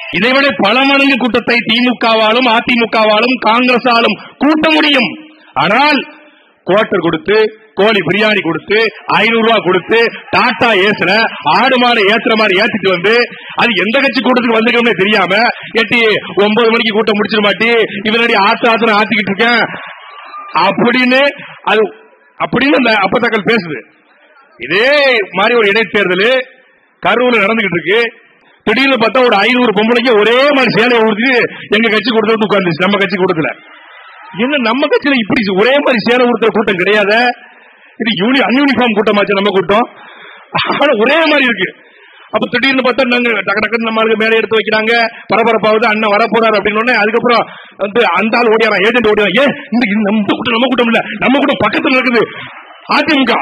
இதைவிட பல மடங்கு கூட்டத்தை திமுகவாலும் அதிமுகவாலும் காங்கிரஸாலும் கூட்ட முடியும் ஆனால் குவார்டர் கொடுத்து கோழி பிரியாணி கொடுத்து ஐநூறு ரூபாய் கொடுத்து டாடா ஏசுற ஆடு மாடு ஏத்துற மாதிரி ஏத்திட்டு வந்து அது எந்த கட்சி கூட்டத்துக்கு வந்திருக்கோம்னே தெரியாம எட்டி ஒன்பது மணிக்கு கூட்டம் முடிச்சிட மாட்டி இவனடி ஆத்து ஆத்துன ஆத்திக்கிட்டு இருக்கேன் அப்படின்னு அது அப்படின்னு அந்த அப்பத்தக்கள் பேசுது இதே மாதிரி ஒரு இடைத்தேர்தல் கரூர்ல நடந்துகிட்டு இருக்கு திடீர்னு பார்த்தா ஒரு ஐநூறு பொம்பளைக்கு ஒரே மாதிரி சேலையை ஊற்றி எங்க கட்சி கூட்டத்தில் உட்கார்ந்துச்சு நம்ம கட்சி கூட்டத்துல என்ன நம்ம கட்சியில இப்படி ஒரே மாதிரி சேலை உடுத்துற கூட்டம் கிடையாது இது யூனி அன்யூனிஃபார்ம் கூட்டமாச்சு நம்ம கூட்டம் ஆனா ஒரே மாதிரி இருக்கு அப்ப திடீர்னு பார்த்தா நாங்க டக்கு டக்குன்னு நம்ம ஆளுங்க மேலே எடுத்து வைக்கிறாங்க பரபரப்பாவது அண்ணன் வரப்போறாரு அப்படின்னு உடனே அதுக்கப்புறம் வந்து அந்த ஆள் ஓடியாரா ஏஜென்ட் ஓடியா ஏன் இந்த இந்த நம்ம கூட்டம் நம்ம கூட்டம் இல்ல நம்ம கூட்டம் பக்கத்துல இருக்குது அதிமுக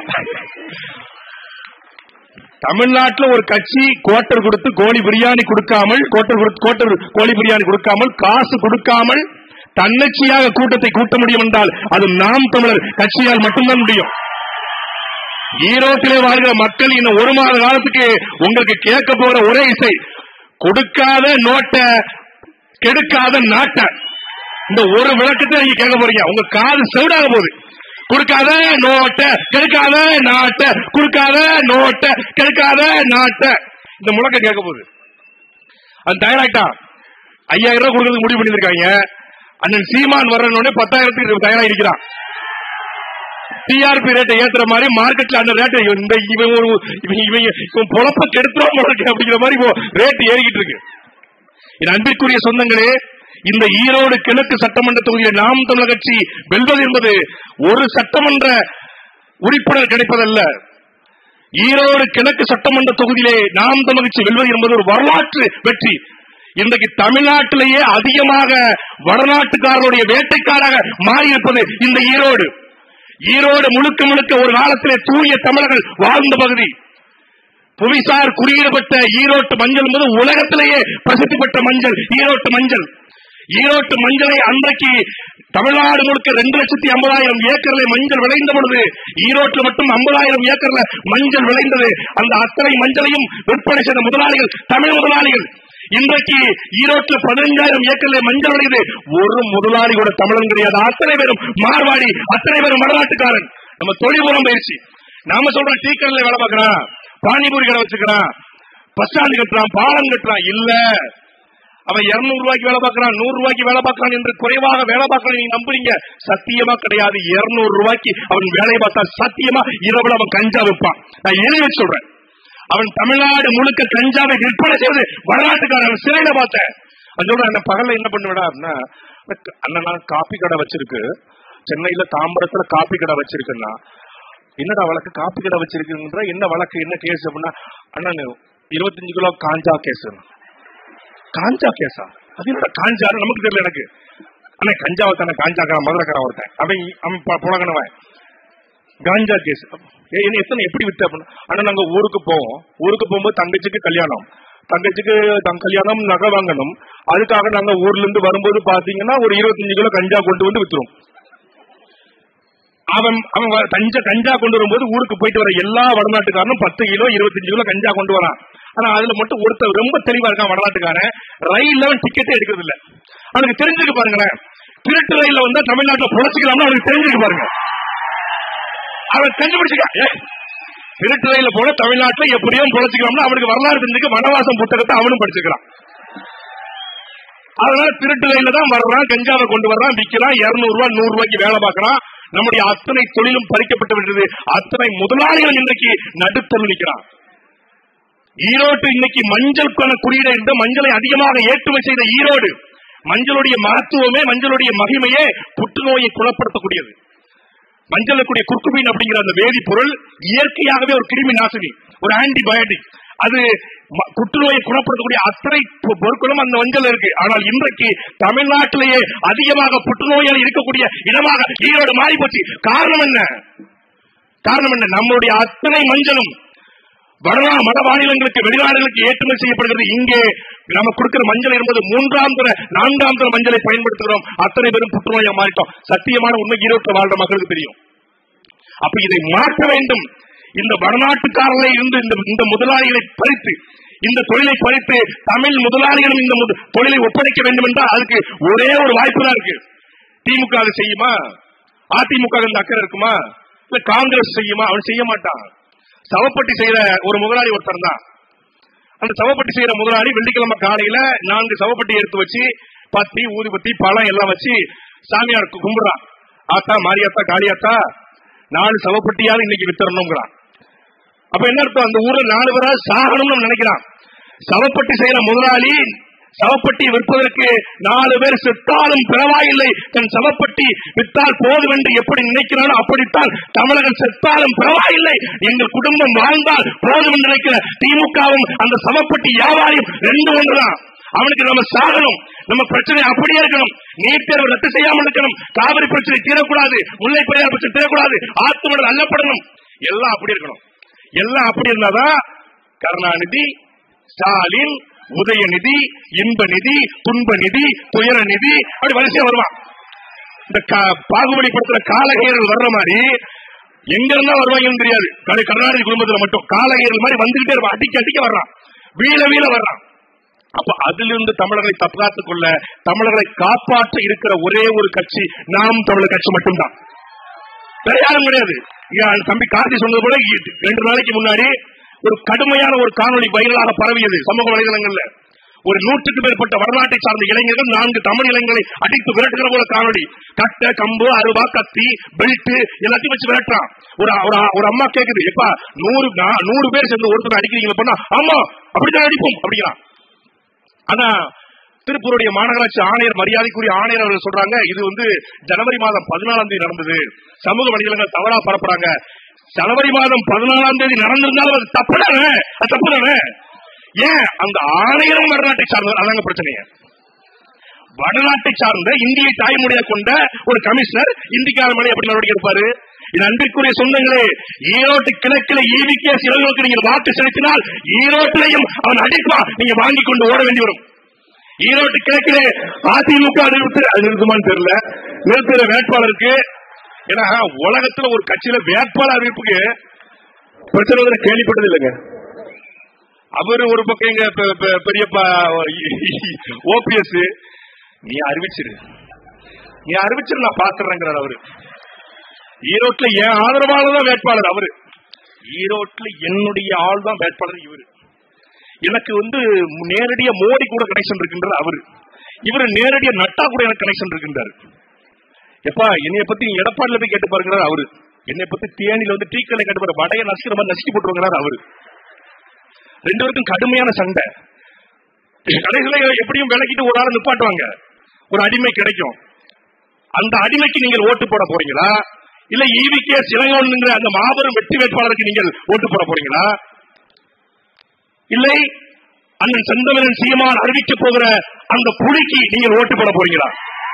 தமிழ்நாட்டுல ஒரு கட்சி கோட்டர் கொடுத்து கோழி பிரியாணி கொடுக்காமல் கோட்டர் கொடுத்து கோட்டர் கோழி பிரியாணி கொடுக்காமல் காசு கொடுக்காமல் தன்னச்சியாக கூட்டத்தை கூட்ட முடியும் என்றால் அது நாம் தமிழர் கட்சியால் மட்டும்தான் முடியும் ஈரோட்டிலே வாழ்கிற மக்கள் இன்னும் ஒரு மாத காலத்துக்கு உங்களுக்கு கேட்க போற ஒரே இசை கொடுக்காத நோட்டை கெடுக்காத நாட்டை இந்த ஒரு விளக்கத்தை நீங்க கேட்க போறீங்க உங்க காது செவிடாக போகுது கொடுக்காத நோட்டை கெடுக்காத நாட்டை கொடுக்காத நோட்டை கெடுக்காத நாட்டை இந்த முழக்கம் கேட்க போகுது அது தயாராயிட்டா ஐயாயிரம் ரூபாய் கொடுக்கறதுக்கு முடிவு பண்ணிருக்காங்க அண்ணன் சீமான் வர்றனோடனே பத்தாயிரத்துக்கு தயாராகிருக்கிறான் டிஆர்பி ரேட்டை ஏத்துற மாதிரி மார்க்கெட்ல அந்த ரேட்டை இந்த இவன் ஒரு இவன் இவன் இவன் பொழப்ப கெடுத்துறோம் போல இருக்கு அப்படிங்கிற மாதிரி இப்போ ரேட் ஏறிக்கிட்டு இருக்கு என் அன்பிற்குரிய சொந்தங்களே இந்த ஈரோடு கிழக்கு சட்டமன்ற தொகுதியில் நாம் தமிழர் கட்சி வெல்வது என்பது ஒரு சட்டமன்ற உறுப்பினர் கிடைப்பதல்ல ஈரோடு கிழக்கு சட்டமன்ற தொகுதியிலே நாம் தமிழர் கட்சி வெல்வது என்பது ஒரு வரலாற்று வெற்றி இன்றைக்கு தமிழ்நாட்டிலேயே அதிகமாக வடநாட்டுக்காரர்களுடைய வேட்டைக்காராக மாறி இருப்பது இந்த ஈரோடு ஈரோடு முழுக்க முழுக்க ஒரு காலத்திலே தூய தமிழர்கள் வாழ்ந்த பகுதி புவிசார் குறியிடப்பட்ட ஈரோட்டு மஞ்சள் என்பது உலகத்திலேயே பிரசித்தி பெற்ற மஞ்சள் ஈரோட்டு மஞ்சள் ஈரோட்டு மஞ்சளை அன்றைக்கு தமிழ்நாடு முழுக்க ரெண்டு லட்சத்தி ஐம்பதாயிரம் ஏக்கர்ல மஞ்சள் விளைந்த பொழுது ஈரோட்டில் மட்டும் ஐம்பதாயிரம் ஏக்கர்ல மஞ்சள் விளைந்தது அந்த அத்தனை மஞ்சளையும் விற்பனை செய்த முதலாளிகள் தமிழ் முதலாளிகள் இன்றைக்கு ஈரோட்டுல பதினஞ்சாயிரம் ஏக்கர்ல மஞ்சள் விளையுது ஒரு முதலாளி கூட தமிழன் கிடையாது அத்தனை பேரும் மார்வாடி அத்தனை பேரும் வடநாட்டுக்காரன் நம்ம தொழில்புறம் பயிற்சி நாம சொல்றோம் டீ கடையில வேலை பார்க்கறான் பானிபூரி கடை வச்சுக்கிறான் பஸ் ஸ்டாண்டு கட்டுறான் பாலம் கட்டுறான் இல்ல அவன் இருநூறு ரூபாய்க்கு வேலை பார்க்கறான் நூறு ரூபாய்க்கு வேலை பார்க்கறான் என்று குறைவாக வேலை பார்க்கறான் நீங்க நம்புறீங்க சத்தியமா கிடையாது இருநூறு ரூபாய்க்கு அவன் வேலை பார்த்தா சத்தியமா இரவுல அவன் கஞ்சா விற்பான் நான் எழுதி வச்சு சொல்றேன் அவன் தமிழ்நாடு முழுக்க கஞ்சாவை விற்பனை செய்வது வடநாட்டுக்காரன் சிறையில பார்த்தேன் அவன் சொல்றான் "அண்ணா, பகல்ல என்ன பண்ணுவேடா அப்படின்னா அண்ணன் நான் காப்பி கடை வச்சிருக்கு சென்னையில தாம்பரத்துல காப்பி கடை வச்சிருக்குன்னா என்னடா வழக்கு காப்பி கடை வச்சிருக்குன்ற என்ன வழக்கு என்ன கேஸ் அப்படின்னா அண்ணன் இருபத்தஞ்சு கிலோ காஞ்சா கேஸ் காஞ்சா கேஸா அது என்னடா காஞ்சா நமக்கு தெரியல எனக்கு அண்ணா கஞ்சாவை தானே காஞ்சாக்காரன் மதுரக்காரன் ஒருத்தன் அவன் அவன் ப- புழங்கினவன் காஞ்சா கேஸ் என்ன எத்தனை எப்படி வித்த அப்படின்னா ஆனா நாங்க ஊருக்கு போவோம் ஊருக்கு போகும்போது தங்கச்சிக்கு கல்யாணம் தங்கச்சிக்கு தங் கல்யாணம் நகை வாங்கணும் அதுக்காக நாங்க ஊர்ல இருந்து வரும்போது பாத்தீங்கன்னா ஒரு இருபத்தஞ்சு கிலோ கஞ்சா கொண்டு வந்து வித்துரும் அவன் அவன் வ- கஞ்சா கஞ்சா கொண்டு வரும்போது ஊருக்கு போயிட்டு வர எல்லா வடநாட்டுக்காரனும் பத்து கிலோ இருபத்தஞ்சு கிலோ கஞ்சா கொண்டு வரான் ஆனா அதுல மட்டும் ஒருத்தர் ரொம்ப தெளிவா இருக்கான் வடநாட்டுக்காரன் ரயில்ல அவன் டிக்கெட்டே எடுக்கிறது இல்ல அவனுக்கு தெரிஞ்சுக்க பாருங்களேன் திருட்டு ரயில்ல வந்தா தமிழ்நாட்டுல பொழைச்சிக்கலாம்னு அவனுக்கு தெரிஞ்சுக்க பாருங்க அவன் கண்டுபிடிச்சுக்கா ஏ, திருட்டு ரயில்ல போன தமிழ்நாட்டுல எப்படியும் பொழைச்சிக்கலாம்னு அவனுக்கு வரலாறு தெரிஞ்சுக்க வனவாசம் புத்தகத்தை அவனும் படிச்சுக்கிறான் அதனால திருட்டு ரயில்ல தான் வர்றான் கஞ்சாவை கொண்டு வர்றான் விற்கிறான் இருநூறு ரூபாய் நூறு ரூபாய்க்கு வேலை பார்க்கறான் நம்முடைய அத்தனை தொழிலும் பறிக்கப்பட்டு விட்டது அத்தனை முதலாளிகள் இன்றைக்கு நடுத்தல் நிற்கிறான் ஈரோடு இன்னைக்கு மஞ்சள் கண குறியீடு இருந்த மஞ்சளை அதிகமாக ஏற்றுமதி செய்த ஈரோடு மஞ்சளுடைய மகத்துவமே மஞ்சளுடைய மகிமையே புற்றுநோயை குணப்படுத்தக்கூடியது மஞ்சளுக்குரிய குர்குமின் அப்படிங்கிற அந்த வேதிப்பொருள் இயற்கையாகவே ஒரு கிருமி நாசினி ஒரு ஆன்டிபயோட்டிக் அது ம- புற்றுநோயை குணப்படுத்தக்கூடிய அத்தனை பொ- பொருட்களும் அந்த மஞ்சள் இருக்கு ஆனால் இன்றைக்கு தமிழ்நாட்டிலேயே அதிகமாக புற்றுநோயால் இருக்கக்கூடிய இடமாக ஈரோடு மாறி போச்சு காரணம் என்ன காரணம் என்ன நம்மளுடைய அத்தனை மஞ்சளும் வடநா வட மாநிலங்களுக்கு வெளிநாடுகளுக்கு ஏற்றுமதி செய்யப்படுகிறது இங்கே நம்ம கொடுக்கிற மஞ்சள் என்பது மூன்றாம் தர நான்காம் தர மஞ்சளை பயன்படுத்துகிறோம் அத்தனை பேரும் புற்றுநோயா மாறிட்டோம் சத்தியமான உண்மை ஈரோட்டில் வாழ்ற மக்களுக்கு தெரியும் அப்ப இதை மாற்ற வேண்டும் இந்த வடநாட்டுக்காரர்களை இருந்து இந்த இந்த முதலாளிகளை பறித்து இந்த தொழிலை பறித்து தமிழ் முதலாளிகளும் இந்த முத- தொழிலை ஒப்படைக்க வேண்டும் என்றால் அதுக்கு ஒரே ஒரு வாய்ப்பு தான் இருக்கு திமுக அதை செய்யுமா அதிமுக க்கு இந்த அக்கறை இருக்குமா இல்ல காங்கிரஸ் செய்யுமா அவன் செய்ய மாட்டான் சவப்பட்டி செய்யற ஒரு முதலாளி ஒருத்தர் தான் அந்த சவப்பட்டி செய்யற முதலாளி வெள்ளிக்கிழமை காலையில நான்கு சவப்பட்டி எடுத்து வச்சு பத்தி ஊதுபத்தி பழம் எல்லாம் வச்சு சாமியாருக்கு கும்பிடுறான் ஆத்தா மாரியாத்தா காளியாத்தா நாலு சவப்பட்டியாவது இன்னைக்கு வித்தரணுங்கிறான் அப்ப என்ன அர்த்தம் அந்த ஊர்ல நாலு பேரா சாகணும்னு நினைக்கிறான் சவப்பட்டி செய்யற முதலாளி சவப்பட்டி விற்பதற்கு நாலு பேர் செத்தாலும் பரவாயில்லை தன் சவப்பட்டி வித்தால் போதும் என்று எப்படி நினைக்கிறானோ அப்படித்தான் தமிழகம் செத்தாலும் பரவாயில்லை எங்கள் குடும்பம் வாழ்ந்தால் போதும் என்று நினைக்கிற திமுகவும் அந்த சவப்பட்டி வியாபாரியும் ரெண்டு ஒன்றுதான் அவனுக்கு நம்ம சாகணும் நம்ம பிரச்சனை அப்படியே இருக்கணும் நீட் தேர்வு ரத்து செய்யாமல் இருக்கணும் காவிரி பிரச்சனை தீரக்கூடாது முல்லை பெரியார் பிரச்சனை தீரக்கூடாது ஆத்துமடல் அல்லப்படணும் எல்லாம் அப்படி இருக்கணும் எல்லாம் அப்படி இருந்தாதான் கருணாநிதி ஸ்டாலின் உதயநிதி இன்ப நிதி துன்ப நிதி துயர நிதி அப்படி வரிசையா வருவான் இந்த கா- பாகுபலி படத்துல காலகேரல் வர்ற மாதிரி எங்க இருந்தா வருவாங்கன்னு தெரியாது கரு- கருணாநிதி குடும்பத்துல மட்டும் காலகேரல் மாதிரி வந்துகிட்டே இருப்பான் அடிக்க அடிக்க வர்றான் வீழ வீழ வர்றான் அப்ப அதிலிருந்து தமிழர்களை தற்காத்துக் கொள்ள தமிழர்களை காப்பாற்ற இருக்கிற ஒரே ஒரு கட்சி நாம் தமிழர் கட்சி மட்டும்தான் வேற யாரும் கிடையாது இங்க அந்த தம்பி கார்த்தி சொன்னது போல இ- ரெண்டு நாளைக்கு முன்னாடி ஒரு கடுமையான ஒரு காணொளி வைரலாக பரவியது சமூக வலைதளங்கள்ல ஒரு நூற்றுக்கு மேற்பட்ட வரலாற்றை சார்ந்த இளைஞர்கள் நான்கு தமிழ் இளைஞர்களை அடித்து விரட்டுகிற போல காணொளி கட்ட கம்பு அருவா கத்தி பெல்ட் எல்லாத்தையும் வச்சு விரட்டுறான் ஒரு ஒரு- ஒரு அம்மா கேக்குது எப்பா நூறு நா- நூறு பேர் சேர்ந்து ஒருத்தர் அடிக்கிறீங்க பண்ணா ஆமா அப்படிதான் அடிப்போம் அப்படிங்கிறான் ஆனா திருப்பூருடைய மாநகராட்சி ஆணையர் மரியாதைக்குரிய ஆணையர் அவர்கள் சொல்றாங்க இது வந்து ஜனவரி மாதம் பதினாலாம் தேதி நடந்தது சமூக வலைதளங்கள் தவறா பரப்புறாங்க ஜனவரி மாதம் பதினாலாம் தேதி நடந்திருந்தாலும் அது தப்பு தானே அது தப்பு தானே ஏன் அந்த ஆணையரும் வடநாட்டை சார்ந்தவர் அதாங்க பிரச்சனையே வடநாட்டை சார்ந்த இந்தியை தாய்மொழியாக கொண்ட ஒரு கமிஷனர் இந்திக்கார மொழி எப்படி நடவடிக்கை எடுப்பாரு இது அன்பிற்குரிய சொந்தங்களே ஈரோட்டு கிழக்கில ஈவிக்கே சிலர்களுக்கு நீங்கள் வாக்கு செலுத்தினால் ஈரோட்டிலையும் அவன் அடிப்பான் நீங்க வாங்கி கொண்டு ஓட வேண்டி வரும் ஈரோட்டு கிழக்கிலே அதிமுக நிறுத்து அது நிறுத்துமான்னு தெரியல நிறுத்துற வேட்பாளருக்கு ஏன்னா உலகத்துல ஒரு கட்சியில வேட்பாளர் அறிவிப்புக்கு பிரச்சனை வந்து கேள்விப்பட்டது இல்லைங்க அவரு ஒரு பக்கம் எங்க பெ- பெ- பெரியப்பா ஓபிஎஸ் நீ அறிவிச்சிரு நீ அறிவிச்சிரு நான் பாத்துறேங்கிறார் அவரு ஈரோட்ல என் ஆதரவாளர் தான் வேட்பாளர் அவரு ஈரோட்ல என்னுடைய ஆள் தான் வேட்பாளர் இவரு எனக்கு வந்து நேரடியா மோடி கூட கனெக்ஷன் இருக்கின்றார் அவரு இவரு நேரடியா நட்டா கூட எனக்கு கனெக்ஷன் இருக்கின்றார் எப்பா என்னைய பத்தி நீ எடப்பாடில போய் கேட்டு பாருங்கிறார் அவரு என்னை பத்தி தேனியில வந்து டீக்கலை கேட்டு பாரு வடைய நசுக்கிற மாதிரி நசுக்கி போட்டுருங்கிறார் அவரு ரெண்டு பேருக்கும் கடுமையான சண்டை கடைசியில எப்படியும் விலக்கிட்டு ஒரு ஆள் நிப்பாட்டுவாங்க ஒரு அடிமை கிடைக்கும் அந்த அடிமைக்கு நீங்கள் ஓட்டு போட போறீங்களா இல்ல ஈவிகே சிலங்கோன் என்ற அந்த மாபெரும் வெற்றி வேட்பாளருக்கு நீங்கள் ஓட்டு போட போறீங்களா இல்லை அண்ணன் செந்தமிழன் சீமான் அறிவிக்க போகிற அந்த புலிக்கு நீங்கள் ஓட்டு போட போறீங்களா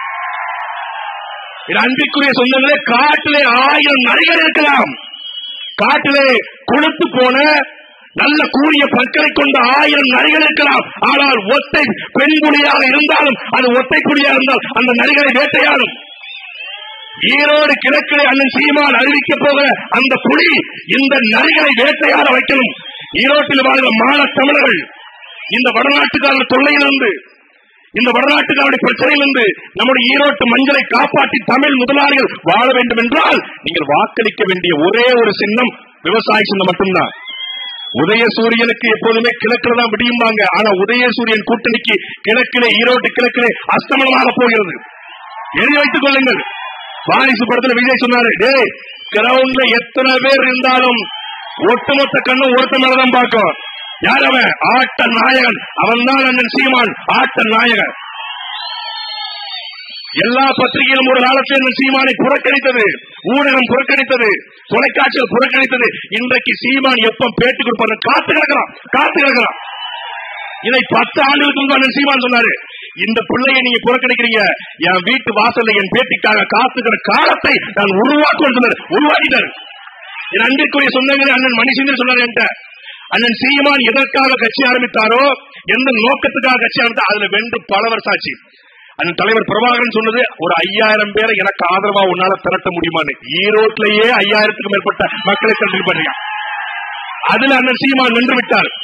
இது அன்பிற்குரிய சொந்தங்களே காட்டிலே ஆயிரம் நரிகள் இருக்கலாம் காட்டிலே கொழுத்து போன நல்ல கூறிய பற்களை கொண்ட ஆயிரம் நரிகள் இருக்கலாம் ஆனால் ஒத்தை பெண் புலியாக இருந்தாலும் அது ஒத்தை புலியாக இருந்தால் அந்த நரிகளை வேட்டையாடும் ஈரோடு கிழக்கிலே அண்ணன் சீமான் அறிவிக்க போகிற அந்த புலி இந்த நரிகளை வேட்டையாட வைக்கணும் ஈரோட்டில் வாழ்கிற மாநில தமிழர்கள் இந்த வடநாட்டுக்காரர் தொல்லையிலிருந்து இந்த வடநாட்டுக்காரருடைய பிரச்சனையிலிருந்து நம்முடைய ஈரோட்டு மஞ்சளை காப்பாற்றி தமிழ் முதலாளிகள் வாழ வேண்டும் என்றால் நீங்கள் வாக்களிக்க வேண்டிய ஒரே ஒரு சின்னம் விவசாய சின்னம் மட்டும்தான் உதயசூரியனுக்கு எப்போதுமே கிழக்குல தான் விடியும்பாங்க ஆனா உதயசூரியன் கூட்டணிக்கு கிழக்கிலே ஈரோட்டு கிழக்கிலே அஸ்தமனமாக போகிறது எழுதி வைத்துக் கொள்ளுங்கள் வாரிசு படத்துல விஜய் சொன்னாரு டேய் கிரவுண்ட்ல எத்தனை பேர் இருந்தாலும் ஒட்டுமொத்த கண்ணும் ஒருத்த மேலதான் பார்க்கும் யார் அவன் ஆட்ட நாயகன் அவன் தான் அண்ணன் சீமான் ஆட்ட நாயகன் எல்லா பத்திரிகையிலும் ஒரு காலத்தில் அண்ணன் சீமானை புறக்கணித்தது ஊடகம் புறக்கணித்தது தொலைக்காட்சியில் புறக்கணித்தது இன்றைக்கு சீமான் எப்ப பேட்டி கொடுப்பாரு காத்து கிடக்கிறான் காத்து கிடக்கிறான் இதை பத்து ஆண்டுகளுக்கு முன்பு அண்ணன் சீமான் சொன்னாரு இந்த பிள்ளையை நீங்க புறக்கணிக்கிறீங்க என் வீட்டு வாசல்ல என் பேட்டிக்காக காத்துக்கிற காலத்தை நான் உருவாக்குவேன் சொன்னார் உருவாக்கிட்டார் என் அன்பிற்குரிய சொந்தங்களே அண்ணன் மணிசேந்தர் சொன்னார் என்கிட்ட அண்ணன் சீமான் எதற்காக கட்சி ஆரம்பித்தாரோ எந்த நோக்கத்துக்காக கட்சி ஆரம்பித்தார் அதுல வென்று பல வருஷம் ஆச்சு அண்ணன் தலைவர் பிரபாகரன் சொன்னது ஒரு ஐயாயிரம் பேரை எனக்கு ஆதரவா உன்னால திரட்ட முடியுமான்னு ஈரோட்லயே ஐயாயிரத்துக்கும் மேற்பட்ட மக்களை திரட்டி பண்ணுங்க அதுல அண்ணன் சீமான் நின்று விட்டார்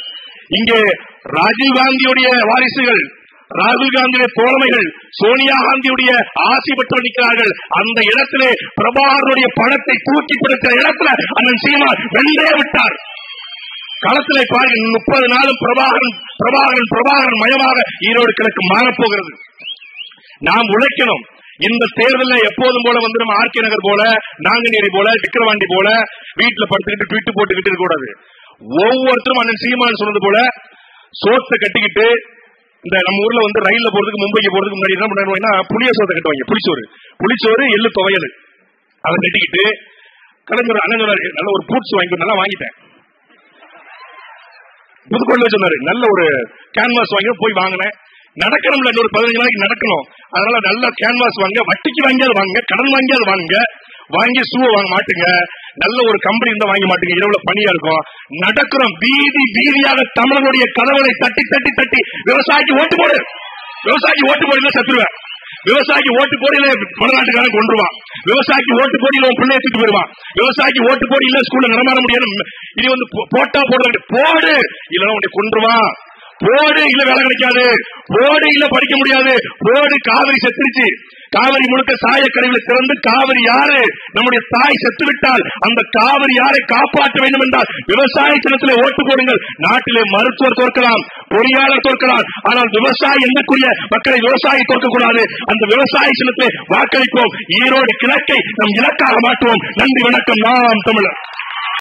இங்கே ராஜீவ் காந்தியுடைய வாரிசுகள் ராகுல் காந்தியுடைய தோழமைகள் சோனியா காந்தியுடைய ஆசி பெற்று நிற்கிறார்கள் அந்த இடத்திலே பிரபாகரனுடைய பணத்தை தூக்கி பிடிக்கிற இடத்துல அண்ணன் சீமான் வென்றே விட்டார் களத்திலே பாருங்க முப்பது நாளும் பிரபாகரன் பிரபாகரன் பிரபாகரன் மயமாக ஈரோடு கிழக்கு மாறப்போகிறது நாம் உழைக்கணும் இந்த தேர்தலில் எப்போதும் போல வந்து நம்ம ஆர்கே நகர் போல நாங்குநேரி போல விக்கிரவாண்டி போல வீட்டுல படுத்துக்கிட்டு ட்வீட் போட்டுக்கிட்டு இருக்க கூடாது ஒவ்வொருத்தரும் அண்ணன் சீமான் சொன்னது போல சோத்தை கட்டிக்கிட்டு இந்த நம்ம ஊர்ல வந்து ரயில்ல போறதுக்கு மும்பைக்கு போறதுக்கு முன்னாடி என்ன பண்ணுவாங்கன்னா புளிய சோத்தை கட்டுவாங்க புளிச்சோறு புளிச்சோறு எள்ளு துவையல் அதை கட்டிக்கிட்டு கலைஞர் அண்ணன் சொன்னாரு நல்ல ஒரு பூட்ஸ் வாங்கி நல்லா வாங்கிட்டேன் புதுக்கோட்டை சொன்னாரு நல்ல ஒரு கேன்வாஸ் வாங்கி போய் வாங்கினேன் நடக்கணும்ல இன்னொரு பதினஞ்சு நாளைக்கு நடக்கணும் அதனால நல்ல கேன்வாஸ் வாங்க வட்டிக்கு வாங்கியாவது வாங்குங்க கடன் வாங்கியாவது வாங்குங்க வாங்கி ஷூ வாங்க மாட்டுங்க நல்ல ஒரு கம்பெனி இருந்தா வாங்க மாட்டீங்க இரவுல பணியா இருக்கும் நடக்கிறோம் வீதி வீதியாக தமிழனுடைய கதவுகளை தட்டி தட்டி தட்டி விவசாயிக்கு ஓட்டு போடு விவசாயிக்கு ஓட்டு போடுல சத்துருவேன் விவசாயிக்கு ஓட்டு போடியில பணநாட்டுக்காரன் கொண்டுருவான் விவசாயிக்கு ஓட்டு போடியில உன் பிள்ளைய தூக்கி போயிடுவான் விவசாயிக்கு ஓட்டு போடி இல்ல ஸ்கூல்ல நடமாட முடியாது இனி வந்து போ- போட்டா போடுறது போடு இல்லைன்னா உன்னை கொன்றுவான் போடு இல்ல வேலை கிடைக்காது போடு இல்ல படிக்க முடியாது போடு காவிரி செத்துருச்சு காவிரி முழுக்க சாயக்கடைகளை திறந்து காவிரி யாரு நம்முடைய தாய் செத்து விட்டால் அந்த காவிரி யாரை காப்பாற்ற வேண்டும் என்றால் விவசாய சின்னத்திலே ஓட்டு போடுங்கள் நாட்டிலே மருத்துவர் தோற்கலாம் பொறியாளர் தோற்கலாம் ஆனால் விவசாயி எண்ணக்கூடிய மக்களை விவசாயி தோற்கக்கூடாது அந்த விவசாய சின்னத்திலே வாக்களிப்போம் ஈரோடு கிழக்கை நம் இலக்காக மாற்றுவோம் நன்றி வணக்கம் நாம் தமிழர்